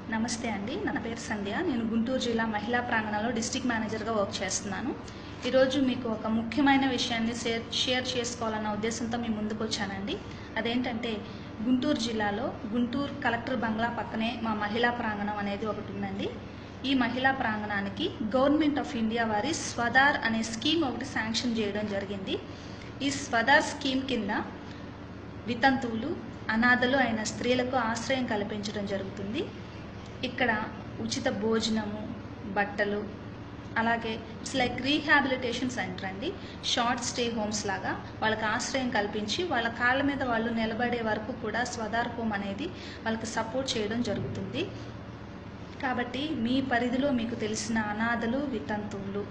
నమస్తే అండి నా పేరు సంధ్య నేను గుంటూరు జిల్లా మహిళా ప్రాంగణంలో డిస్టిక్ మేనేజర్గా వర్క్ చేస్తున్నాను ఈరోజు మీకు ఒక ముఖ్యమైన విషయాన్ని షేర్ షేర్ చేసుకోవాలన్న ఉద్దేశంతో మీ ముందుకు వచ్చానండి అదేంటంటే గుంటూరు జిల్లాలో గుంటూరు కలెక్టర్ బంగ్లా పక్కనే మా మహిళా ప్రాంగణం అనేది ఒకటి ఉందండి ఈ మహిళా ప్రాంగణానికి గవర్నమెంట్ ఆఫ్ ఇండియా వారి స్వదార్ అనే స్కీమ్ ఒకటి శాంక్షన్ చేయడం జరిగింది ఈ స్వదార్ స్కీమ్ కింద వితంతువులు అనాథలు అయిన స్త్రీలకు ఆశ్రయం కల్పించడం జరుగుతుంది ఇక్కడ ఉచిత భోజనము బట్టలు అలాగే ఇట్స్ లైక్ రీహాబిలిటేషన్ సెంటర్ అండి షార్ట్ స్టే హోమ్స్ లాగా వాళ్ళకి ఆశ్రయం కల్పించి వాళ్ళ కాళ్ళ మీద వాళ్ళు నిలబడే వరకు కూడా స్వదార్ హోమ్ అనేది వాళ్ళకి సపోర్ట్ చేయడం జరుగుతుంది కాబట్టి మీ పరిధిలో మీకు తెలిసిన అనాథలు వితంతువులు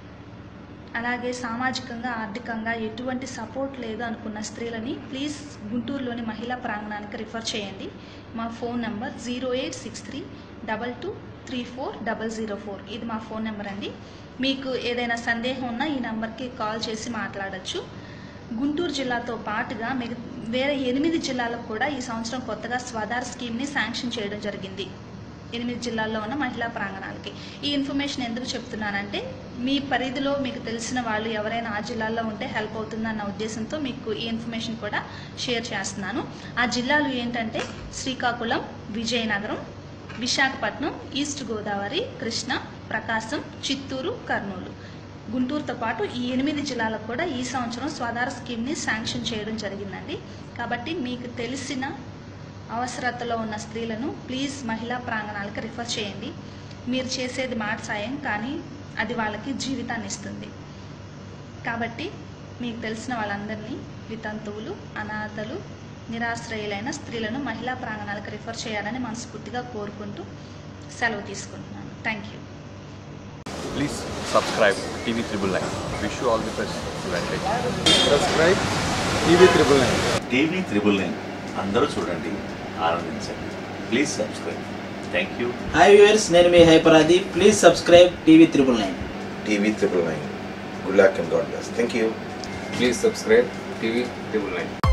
అలాగే సామాజికంగా ఆర్థికంగా ఎటువంటి సపోర్ట్ లేదు అనుకున్న స్త్రీలని ప్లీజ్ గుంటూరులోని మహిళా ప్రాంగణానికి రిఫర్ చేయండి మా phone number zero eight six three double two three four double zero four ఇది మా ఫోన్ నెంబర్ అండి మీకు ఏదైనా సందేహం ఉన్నా ఈ నెంబర్కి కాల్ చేసి మాట్లాడచ్చు గుంటూరు జిల్లాతో పాటుగా మిగ వేరే ఎనిమిది జిల్లాలకు కూడా ఈ సంవత్సరం కొత్తగా స్వదార్ స్కీమ్ని శాంక్షన్ చేయడం జరిగింది ఎనిమిది జిల్లాల్లో ఉన్న మహిళా ప్రాంగణాలకి ఈ ఇన్ఫర్మేషన్ ఎందుకు చెప్తున్నానంటే మీ పరిధిలో మీకు తెలిసిన వాళ్ళు ఎవరైనా ఆ జిల్లాల్లో ఉంటే హెల్ప్ అవుతుందన్న ఉద్దేశంతో మీకు ఈ ఇన్ఫర్మేషన్ కూడా షేర్ చేస్తున్నాను ఆ జిల్లాలు ఏంటంటే శ్రీకాకుళం విజయనగరం విశాఖపట్నం ఈస్ట్ గోదావరి కృష్ణ ప్రకాశం చిత్తూరు కర్నూలు గుంటూరుతో పాటు ఈ ఎనిమిది జిల్లాలకు కూడా ఈ సంవత్సరం స్వదార స్కీమ్ని శాంక్షన్ చేయడం జరిగిందండి కాబట్టి మీకు తెలిసిన అవసరతలో ఉన్న స్త్రీలను ప్లీజ్ మహిళా ప్రాంగణాలకు రిఫర్ చేయండి మీరు చేసేది మాట సాయం కానీ అది వాళ్ళకి జీవితాన్ని ఇస్తుంది కాబట్టి మీకు తెలిసిన వాళ్ళందరినీ వితంతువులు అనాథలు నిరాశ్రయులైన స్త్రీలను మహిళా ప్రాంగణాలకు రిఫర్ చేయాలని మనస్ఫూర్తిగా కోరుకుంటూ సెలవు తీసుకుంటున్నాను thank you Please subscribe TV Triple Nine. Wish you all the best. Advantage. Subscribe TV triple nine TV triple nine అందరూ చూడండి ఆనందించండి please subscribe thank you hi viewers నేను మీ హైపరాది please subscribe TV triple nine TV triple nine. Good luck and God bless. Thank you. Please subscribe TV triple nine